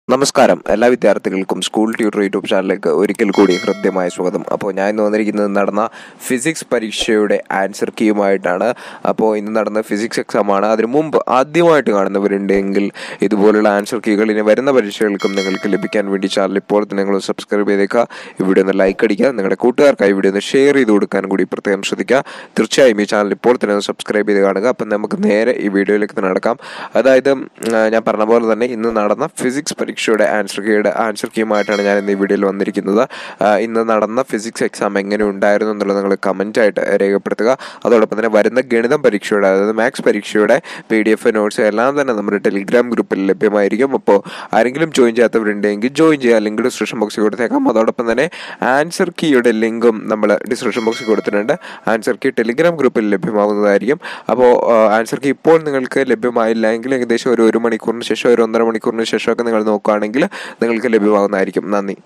നമസ്കാരം എല്ലാ വിദ്യാർത്ഥികൾക്കും സ്കൂൾ ട്യൂട്ടർ യൂട്യൂബ് ചാനലിലേക്ക് ഒരിക്കൽ കൂടി ഹൃദ്യമായ സ്വാഗതം അപ്പോൾ ഞാൻ ഇന്ന് വന്നിരിക്കുന്നത് നടന്ന ഫിസിക്സ് പരീക്ഷയുടെ ആൻസർ കീയുമായിട്ടാണ് അപ്പോൾ ഇന്ന് നടന്ന ഫിസിക്സ് എക്സാമാണ് അതിനു മുമ്പ് ആദ്യമായിട്ട് കാണുന്നവരുണ്ടെങ്കിൽ ഇതുപോലുള്ള ആൻസർ കീകൾ ഇനി വരുന്ന പരീക്ഷകൾക്കും നിങ്ങൾക്ക് ലഭിക്കാൻ വേണ്ടി ചാനൽ ഇപ്പോൾ തന്നെ നിങ്ങൾ സബ്സ്ക്രൈബ് ചെയ്തേക്കുക ഇവിടെ ഒന്ന് ലൈക്ക് അടിക്കുക നിങ്ങളുടെ കൂട്ടുകാർക്കായി ഇവിടെ ഒന്ന് ഷെയർ ചെയ്ത് കൊടുക്കാൻ കൂടി പ്രത്യേകം ശ്രദ്ധിക്കുക തീർച്ചയായും ഈ ചാനൽ ഇപ്പോൾ തന്നെ ഒന്ന് സബ്സ്ക്രൈബ് ചെയ്ത് കാണുക അപ്പം നമുക്ക് നേരെ ഈ വീഡിയോയിലേക്ക് തന്നെ നടക്കാം അതായത് ഉം, ആ, ഞാൻ പറഞ്ഞ പോലെ തന്നെ ഇന്ന് നടന്ന ഫിസിക്സ് പരീക്ഷയുടെ ആൻസർ കീയുടെ ആൻസർ കീയുമായിട്ടാണ് ഞാൻ ഇന്ന് ഈ വീഡിയോയിൽ വന്നിരിക്കുന്നത് ആ, ഇന്ന് നടന്ന ഫിസിക്സ് എക്സാം എങ്ങനെ ഉണ്ടായിരുന്നു എന്നുള്ളത് നിങ്ങൾ കമൻ്റ് ആയിട്ട് രേഖപ്പെടുത്തുക അതോടൊപ്പം തന്നെ വരുന്ന ഗണിതം പരീക്ഷയുടെ അതായത് മാത്സ് പരീക്ഷയുടെ പി ഡി എഫ് നോട്ട്സ് എല്ലാം തന്നെ നമ്മുടെ ടെലിഗ്രാം ഗ്രൂപ്പിൽ ലഭ്യമായിരിക്കും അപ്പോൾ ആരെങ്കിലും ജോയിൻ ചെയ്യാത്തവരുണ്ടെങ്കിൽ ജോയിൻ ചെയ്യുക ലിങ്ക് ഡിസ്ക്രിപ്ഷൻ ബോക്സിൽ കൊടുത്തേക്കാം അതോടൊപ്പം തന്നെ ആൻസർ കീയുടെ ലിങ്കും നമ്മൾ ഡിസ്ക്രിപ്ഷൻ ബോക്സിൽ കൊടുത്തിട്ടുണ്ട് ആൻസർ കീ ടെലിഗ്രാം ഗ്രൂപ്പിൽ ലഭ്യമാകുന്നതായിരിക്കും അപ്പോൾ ആൻസർ കീ ഇപ്പോൾ നിങ്ങൾക്ക് ലഭ്യമായില്ല എങ്കിൽ ഏകദേശം ഒരു ഒരു മണിക്കൂറിന് ശേഷം ഒരു ഒന്നര മണിക്കൂറിന് ശേഷമൊക്കെ നിങ്ങൾ നോക്കുകയാണെങ്കിൽ നിങ്ങൾക്ക് ലഭ്യമാകുന്നതായിരിക്കും നന്ദി